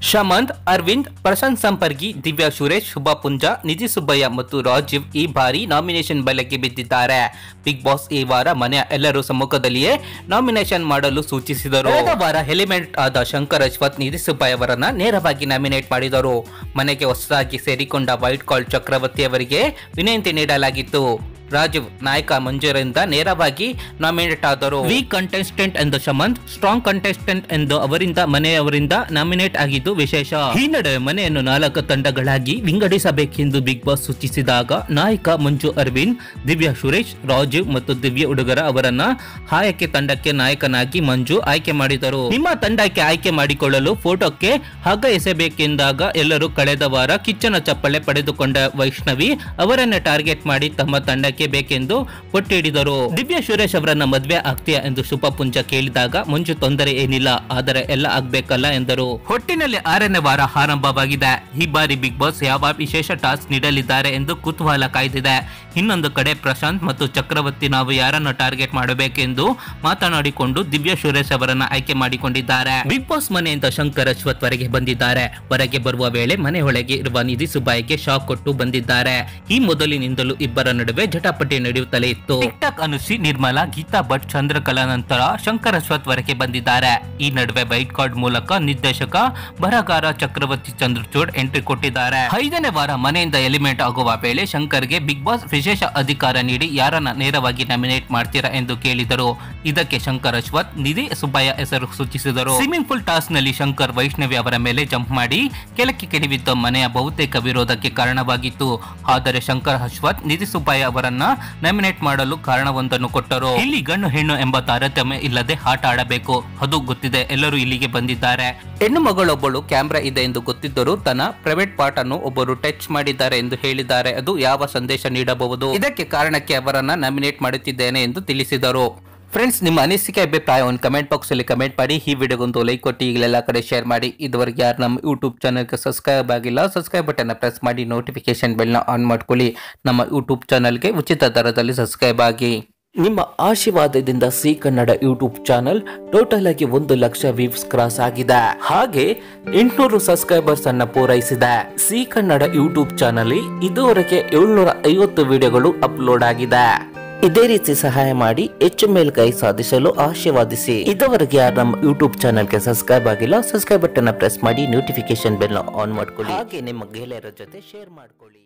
ಶಮಂತ್ ಅರವಿಂದ್ ಪ್ರಶಾಂತ್ ಸಂಪರ್ಗಿ ದಿವ್ಯಾ ಸುರೇಶ್ ಶುಭಾ ಪುಂಜಾ ನಿಧಿ ಸುಬ್ಬಯ್ಯ ಮತ್ತು ರಾಜೀವ್ ಈ ಬಾರಿ ನಾಮಿನೇಷನ್ ಬಲೆಗೆ ಬಿದ್ದಿದ್ದಾರೆ ಬಿಗ್ ಬಾಸ್ ಈ ವಾರ ಮನೆಯ ಎಲ್ಲರೂ ಸಮ್ಮುಖದಲ್ಲಿಯೇ ನಾಮಿನೇಷನ್ ಮಾಡಲು ಸೂಚಿಸಿದರು ಕಳೆದ ವಾರ ಎಲಿಮೆಂಟ್ ಆದ ಶಂಕರ್ ಅಶ್ವಥ್ ನಿಧಿ ಸುಬ್ಬಯ್ಯ ಅವರನ್ನ ನೇರವಾಗಿ ನಾಮಿನೇಟ್ ಮಾಡಿದರು ಮನೆಗೆ ಹೊಸದಾಗಿ ಸೇರಿಕೊಂಡ ವೈಟ್ ಕಾಲ್ ಚಕ್ರವರ್ತಿ ಅವರಿಗೆ ವಿನಂತಿ ನೀಡಲಾಗಿತ್ತು ರಾಜೀವ್ ನಾಯಕ ಮಂಜೂರಿಂದ ನೇರವಾಗಿ ನಾಮಿನೇಟ್ ಆದರು ವೀಕ್ ಕಂಟೆಸ್ಟೆಂಟ್ ಎಂದು ಶಮಂತ್ ಸ್ಟ್ರಾಂಗ್ ಕಂಟೆಸ್ಟೆಂಟ್ ಎಂದು ಅವರಿಂದ ಮನೆಯವರಿಂದ ನಾಮಿನೇಟ್ ಆಗಿದ್ದು ವಿಶೇಷ ಈ ನಡುವೆ ಮನೆಯನ್ನು ನಾಲ್ಕು ತಂಡಗಳಾಗಿ ವಿಂಗಡಿಸಬೇಕೆಂದು ಬಿಗ್ ಬಾಸ್ ಸೂಚಿಸಿದಾಗ ನಾಯಕ ಮಂಜು ಅರವಿಂದ್ ದಿವ್ಯಾ ಸುರೇಶ್ ರಾಜೀವ್ ಮತ್ತು ದಿವ್ಯ ಹುಡುಗರ ಅವರನ್ನ ಆಯ್ಕೆ ತಂಡಕ್ಕೆ ನಾಯಕನಾಗಿ ಮಂಜು ಆಯ್ಕೆ ಮಾಡಿದರು ನಿಮ್ಮ ತಂಡಕ್ಕೆ ಆಯ್ಕೆ ಮಾಡಿಕೊಳ್ಳಲು ಫೋಟೋಕ್ಕೆ ಹಗ್ಗ ಎಸೆಬೇಕೆಂದಾಗ ಎಲ್ಲರೂ ಕಳೆದ ವಾರ ಕಿಚ್ಚನ ಚಪ್ಪಳೆ ಪಡೆದುಕೊಂಡ ವೈಷ್ಣವಿ ಅವರನ್ನ ಟಾರ್ಗೆಟ್ ಮಾಡಿ ತಮ್ಮ ತಂಡಕ್ಕೆ ಬೇಕೆಂದು ಪಟ್ಟಿಡಿದರು ದಿವ್ಯಾ ಸುರೇಶ್ ಅವರನ್ನ ಮದ್ವೆ ಆಗ್ತೀಯಾ ಎಂದು ಶುಭಪುಂಜ ಕೇಳಿದಾಗ ಮುಂಚೆ ತೊಂದರೆ ಏನಿಲ್ಲ ಆದರೆ ಎಲ್ಲ ಆಗ್ಬೇಕಲ್ಲ ಎಂದರು ಹೊಟ್ಟಿನಲ್ಲಿ ಆರನೇ ವಾರ ಆರಂಭವಾಗಿದೆ ಈ ಬಾರಿ ಬಿಗ್ ಬಾಸ್ ಯಾವ ವಿಶೇಷ ಟಾಸ್ಕ್ ನೀಡಲಿದ್ದಾರೆ ಎಂದು ಕುತೂಹಲ ಕಾಯ್ದಿದೆ ಇನ್ನೊಂದು ಕಡೆ ಪ್ರಶಾಂತ್ ಮತ್ತು ಚಕ್ರವರ್ತಿ ನಾವು ಯಾರನ್ನು ಟಾರ್ಗೆಟ್ ಮಾಡಬೇಕೆಂದು ಮಾತನಾಡಿಕೊಂಡು ದಿವ್ಯಾ ಸುರೇಶ್ ಅವರನ್ನ ಆಯ್ಕೆ ಮಾಡಿಕೊಂಡಿದ್ದಾರೆ ಬಿಗ್ ಬಾಸ್ ಮನೆಯಿಂದ ಶಂಕರ್ ಅಶ್ವಥ್ ವರೆಗೆ ಬಂದಿದ್ದಾರೆ ಹೊರಗೆ ಬರುವ ವೇಳೆ ಮನೆ ಒಳಗೆ ಇರುವ ನಿಧಿ ಸುಬ್ಬಾಯಿಗೆ ಶಾಕ್ ಕೊಟ್ಟು ಬಂದಿದ್ದಾರೆ ಈ ಮೊದಲಿನಿಂದಲೂ ಇಬ್ಬರ ನಡುವೆ ಜಟಾಪಟಿ ನಡೆಯುತ್ತಲೇ ಇತ್ತು ಟಿಕ್ ಟಾಕ್ ಅನುಶ್ರೀ ನಿರ್ಮಲಾ ಗೀತಾ ಭಟ್ ಚಂದ್ರಕಲಾ ನಂತರ ಶಂಕರ್ ಅಶ್ವಥ್ ವರೆಗೆ ಬಂದಿದ್ದಾರೆ ಈ ನಡುವೆ ವೈಟ್ ಕಾರ್ಡ್ ಮೂಲಕ ನಿರ್ದೇಶಕ ಬರಹಗಾರ ಚಕ್ರವರ್ತಿ ಚಂದ್ರಚೂಡ್ ಎಂಟ್ರಿ ಕೊಟ್ಟಿದ್ದಾರೆ ಐದನೇ ವಾರ ಮನೆಯಿಂದ ಎಲಿಮೆಂಟ್ ಆಗುವ ವೇಳೆ ಶಂಕರ್ಗೆ ಬಿಗ್ ಬಾಸ್ ವಿಶೇಷ ಅಧಿಕಾರ ನೀಡಿ ಯಾರನ್ನ ನೇರವಾಗಿ ನಾಮಿನೇಟ್ ಮಾಡ್ತೀರಾ ಎಂದು ಕೇಳಿದರು ಇದಕ್ಕೆ ಶಂಕರ್ ಅಶ್ವಥ್ ನಿಧಿ ಸುಬ್ಬಯ್ಯ ಹೆಸರು ಸೂಚಿಸಿದರು ಸ್ವಿಮ್ಮಿಂಗ್ ಪೂಲ್ ಟಾಸ್ ನಲ್ಲಿ ಶಂಕರ್ ವೈಷ್ಣವಿ ಅವರ ಮೇಲೆ ಜಂಪ್ ಮಾಡಿ ಕೆಳಕ್ಕೆ ಕೆಡವಿದ್ದ ಮನೆಯ ಬಹುತೇಕ ವಿರೋಧಕ್ಕೆ ಕಾರಣವಾಗಿತ್ತು ಆದರೆ ಶಂಕರ್ ಅಶ್ವಥ್ ನಿಧಿ ಸುಬ್ಬಯ್ಯ ಅವರನ್ನ ನಾಮಿನೇಟ್ ಮಾಡಲು ಕಾರಣವೊಂದನ್ನು ಕೊಟ್ಟರು ಇಲ್ಲಿ ಗಂಡು ಹೆಣ್ಣು ಎಂಬ ತಾರತಮ್ಯ ಇಲ್ಲದೆ ಆಟ ಆಡಬೇಕು ಅದು ಗೊತ್ತಿದೆ ಎಲ್ಲರೂ ಇಲ್ಲಿಗೆ ಬಂದಿದ್ದಾರೆ ಹೆಣ್ಣು ಮಗಳೊಬ್ಬಳು ಕ್ಯಾಮ್ರಾ ಇದೆ ಎಂದು ಗೊತ್ತಿದ್ದರೂ ತನ್ನ ಪ್ರೈವೇಟ್ ಪಾರ್ಟ್ ಅನ್ನು ಒಬ್ಬರು ಟಚ್ ಮಾಡಿದ್ದಾರೆ ಎಂದು ಹೇಳಿದ್ದಾರೆ ಅದು ಯಾವ ಸಂದೇಶ ನೀಡಬಹುದು ಇದಕ್ಕೆ ಕಾರಣಕ್ಕೆ ಅವರನ್ನ ನಾಮಿನೇಟ್ ಮಾಡುತ್ತಿದ್ದೇನೆ ಎಂದು ತಿಳಿಸಿದರು ಫ್ರೆಂಡ್ಸ್ ನಿಮ್ಮ ಅನಿಸಿಕೆ ಅಭಿಪ್ರಾಯವನ್ನು ಕಮೆಂಟ್ ಬಾಕ್ಸ್ ಅಲ್ಲಿ ಕಮೆಂಟ್ ಮಾಡಿ ಈ ವಿಡಿಯೋಗೊಂದು ಲೈಕ್ ಕೊಟ್ಟು ಈಗಲೆಲ್ಲ ಕಡೆ ಶೇರ್ ಮಾಡಿ ಇದುವರೆಗೆ ಯಾರು ನಮ್ಮ ಯೂಟ್ಯೂಬ್ ಚಾನಲ್ಗೆ ಸಬ್ಸ್ಕ್ರೈಬ್ ಆಗಿಲ್ಲ ಸಬ್ಸ್ಕ್ರೈಬ್ ಬಟನ್ ಪ್ರೆಸ್ ಮಾಡಿ ನೋಟಿಫಿಕೇಶನ್ ಬೆಲ್ನ ಆನ್ ಮಾಡ್ಕೊಳ್ಳಿ ನಮ್ಮ ಯೂಟ್ಯೂಬ್ ಚಾನಲ್ಗೆ ಉಚಿತ ದರದಲ್ಲಿ ಸಬ್ಸ್ಕ್ರೈಬ್ ಆಗಿ ನಿಮ್ಮ ಆಶೀರ್ವಾದದಿಂದ C Kannada YouTube channel total ಆಗಿ ಒಂದು ಲಕ್ಷ ವ್ಯೂಸ್ ಕ್ರಾಸ್ ಆಗಿದೆ ಹಾಗೆ ಎಂಟುನೂರು ಸಬ್ಸ್ಕ್ರೈಬರ್ಸ್ ಅನ್ನ ಪೂರೈಸಿದೆ ಸಿ ಕನ್ನಡ ಯೂಟ್ಯೂಬ್ ಚಾನಲ್ ಇದುವರೆಗೆ ಏಳ್ನೂರ ಐವತ್ತು ವಿಡಿಯೋಗಳು ಅಪ್ಲೋಡ್ ಆಗಿದೆ ಇದೇ ರೀತಿ ಸಹಾಯ ಮಾಡಿ ಹೆಚ್ಚು ಮೇಲ್ಕೈ ಸಾಧಿಸಲು ಆಶೀರ್ವಾದಿಸಿ ಇದುವರೆಗೆ ಯಾರು ನಮ್ಮ ಯೂಟ್ಯೂಬ್ ಚಾನಲ್ಗೆ ಸಬ್ಸ್ಕ್ರೈಬ್ ಆಗಿಲ್ಲ ಸಬ್ಸ್ಕ್ರೈಬ್ ಬಟನ್ ಪ್ರೆಸ್ ಮಾಡಿ ನೋಟಿಫಿಕೇಶನ್ ಬೆಲ್ ಆನ್ ಮಾಡ್ಕೊಳ್ಳಿ ಹಾಗೆ ನಿಮ್ಮ ಗೆಳೆಯರ ಜೊತೆ ಶೇರ್ ಮಾಡ್ಕೊಳ್ಳಿ